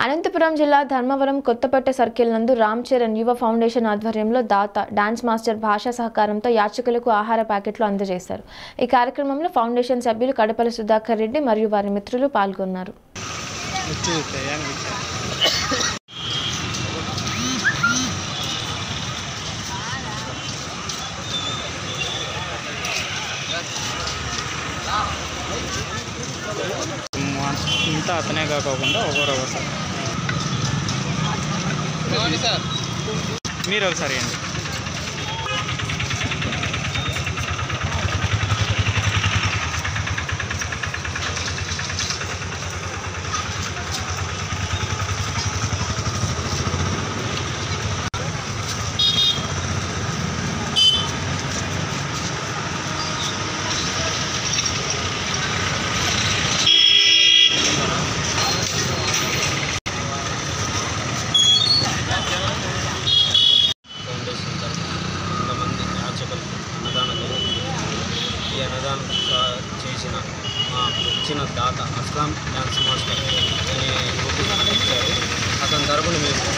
అనంతపురం జిల్లా ధర్మవరం కొత్తపేట సర్కిల్ నందు రామ్ చరణ్ యువ ఫౌండేషన్ ఆధ్వర్యంలో దాత డాన్స్ మాస్టర్ భాషా సహకారంతో యాచకులకు ఆహార ప్యాకెట్లు అందజేశారు ఈ కార్యక్రమంలో ఫౌండేషన్ సభ్యులు కడపల సుధాకర్ రెడ్డి మరియు వారి మిత్రులు పాల్గొన్నారు ఇంతా అతనే కాకోకుండా ఒకరు ఒకరు మీరు ఒకసారి అండి ఫౌండేషన్ తరఫున కొంతమంది యాచకులకు అన్నదానం జరుగుతుంది ఈ అన్నదానం చ- చేసిన మాకు వచ్చిన దాత అస్లాం డ్యాన్స్ మాస్టర్ అనే యూట్యూబ్ ఇచ్చారు అతని తరపున మేము